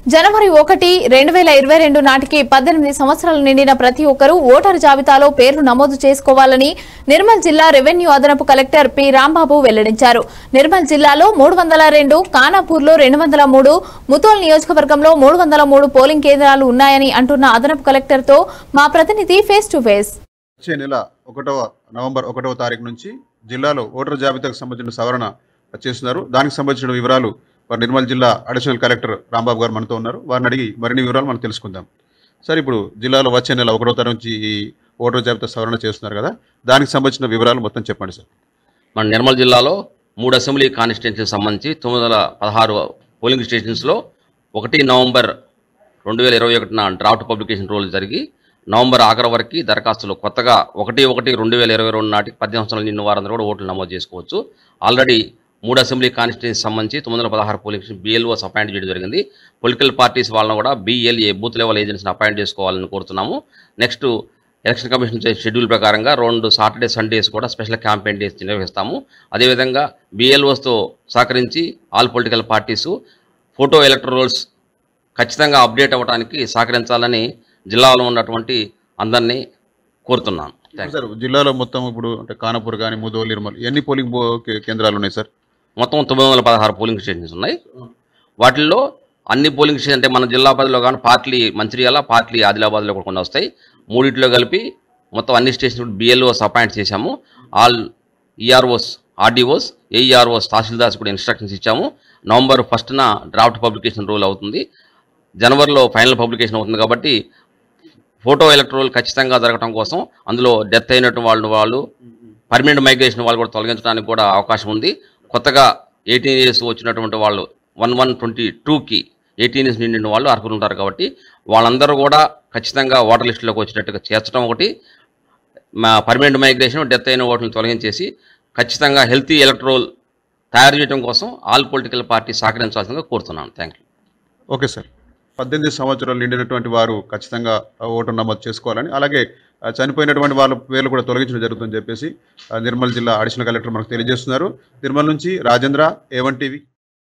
జనవరి ఒకటి రెండు వేల ఇరవై రెండు నాటికి పద్దెనిమిది సంవత్సరాలు నిండిన ప్రతి ఒక్కరూ ఓటరు జాబితాలో పేర్లు నమోదు చేసుకోవాలని నిర్మల్ జిల్లా రెవెన్యూ అదనపు కలెక్టర్ పి రాంబాబు వెల్లడించారు నిర్మల్ జిల్లాలో మూడు వందల రెండు కానాపూర్లో రెండు వందల మూడు ముతోల్ నియోజకవర్గంలో మూడు వందల మూడు పోలింగ్ కేంద్రాలు ఉన్నాయని అంటున్న అదనపు కలెక్టర్తో మా ప్రతినిధి ఫేస్ టు ఫేస్ వచ్చే నెల ఒకటవ నవంబర్ ఒకటవ తారీఖు నుంచి జిల్లాలో ఓటర్ జాబితాకు సంబంధించిన సవరణ చేస్తున్నారు దానికి సంబంధించిన వివరాలు వారు నిర్మల్ జిల్లా అడిషనల్ కలెక్టర్ రాంబాబు గారు మనతో ఉన్నారు వారిని అడిగి మరిన్ని వివరాలు మనం తెలుసుకుందాం సార్ ఇప్పుడు జిల్లాలో వచ్చే నెల ఒకటో తారీఖు నుంచి ఈ ఓటర్ జాబితా సవరణ చేస్తున్నారు కదా దానికి సంబంధించిన వివరాలు మొత్తం చెప్పండి సార్ మన నిర్మల్ జిల్లాలో మూడు అసెంబ్లీ కాన్స్టిట్యున్సీకి సంబంధించి తొమ్మిది వందల పదహారు పోలింగ్ స్టేషన్స్లో ఒకటి నవంబర్ రెండు వేల ఇరవై ఒకటిన డ్రాఫ్ట్ పబ్లికేషన్ రోల్ జరిగి నవంబర్ ఆఖరి వరకు దరఖాస్తులు కొత్తగా ఒకటి ఒకటి రెండు వేల ఇరవై రెండు నాటికి పద్దెనిమిది సంవత్సరాలు నిన్న వారందరూ కూడా ఓట్లు నమోదు చేసుకోవచ్చు ఆల్రెడీ మూడు అసెంబ్లీ కాన్స్టిట్యూన్సీ సంబంధించి తొమ్మిది వందల పదహారు పోలింగ్ స్టేషన్ బిఎల్ఓస్ అపాయింట్ చేయడం జరిగింది పొలిటికల్ పార్టీస్ వాళ్ళని కూడా బిఎల్ఏ బూత్ లెవెల్ ఏజెన్సీని అపాయింట్ చేసుకోవాలని కోరుతున్నాము నెక్స్ట్ ఎలక్షన్ కమిషన్ ఇచ్చే షెడ్యూల్ ప్రకారంగా రెండు సాటర్డే సండేస్ కూడా స్పెషల్ క్యాంపెయిన్ డేస్ నిర్వహిస్తాము అదేవిధంగా బిఎల్ఓస్తో సహకరించి all political parties photo electorals ఖచ్చితంగా అప్డేట్ అవ్వడానికి సహకరించాలని జిల్లాలో ఉన్నటువంటి అందరినీ కోరుతున్నాను థ్యాంక్ సార్ జిల్లాలో మొత్తం ఇప్పుడు అంటే కానపూర్ కానీ ముదోల్ నిర్మల్ ఎన్ని పోలింగ్ బో- కే- కేంద్రాలు ఉన్నాయి సార్ మొత్తం తొమ్మిది వందల పదహారు పోలింగ్ స్టేషన్స్ ఉన్నాయి వాటిల్లో అన్ని పోలింగ్ స్టేషన్ అంటే మన జిల్లా పరిధిలో కానీ పార్ట్లీ మంచిర్యాల పార్ట్లీ ఆదిలాబాద్లో కూడా కొన్ని వస్తాయి మూడిట్లో కలిపి మొత్తం అన్ని స్టేషన్ బిఎల్ఓస్ అపాయింట్ చేశాము all EROs RDOs AEROs tahsildars కూడా ఇన్స్ట్రక్షన్స్ ఇచ్చాము నవంబర్ ఫస్ట్న డ్రాఫ్ట్ పబ్లికేషన్ రూల్ అవుతుంది జనవరిలో ఫైనల్ పబ్లికేషన్ అవుతుంది కాబట్టి ఫోటో ఎలక్ట్రోల్ ఖచ్చితంగా జరగడం కోసం అందులో డెత్ అయినటువంటి వాళ్ళు వాళ్ళు పర్మనెంట్ మైగ్రేషన్ వాళ్ళు కూడా తొలగించడానికి కూడా అవకాశం ఉంది కొత్తగా ఎయిటీన్ ఇయర్స్ వచ్చినటువంటి వాళ్ళు వన్ వన్ ట్వంటీ టూకి ఎయిటీన్ ఇయర్స్ నిండిన వాళ్ళు అర్హులు ఉంటారు కాబట్టి వాళ్ళందరూ కూడా ఖచ్చితంగా ఓటర్ లిస్టులోకి వచ్చినట్టుగా చేర్చడం ఒకటి మా పర్మనెంట్ మైగ్రేషన్ డెత్ అయిన ఓట్లను తొలగించేసి ఖచ్చితంగా హెల్తీ ఎలక్ట్రోల్ తయారు చేయడం కోసం ఆల్ పొలిటికల్ పార్టీ సహకరించాల్సిందిగా కోరుతున్నాను థ్యాంక్ యూ ఓకే సార్ పద్దెనిమిది సంవత్సరాలు నిండినటువంటి వారు ఖచ్చితంగా ఆ, ఓటు నమోదు చేసుకోవాలని అలాగే ఆ, చనిపోయినటువంటి వాళ్ళ పేర్లు కూడా తొలగించడం జరుగుతుందని చెప్పేసి ఆ, నిర్మల్ జిల్లా అడిషనల్ కలెక్టర్ మనకు తెలియజేస్తున్నారు నిర్మల్ నుంచి రాజేంద్ర ఏవన్ టీవీ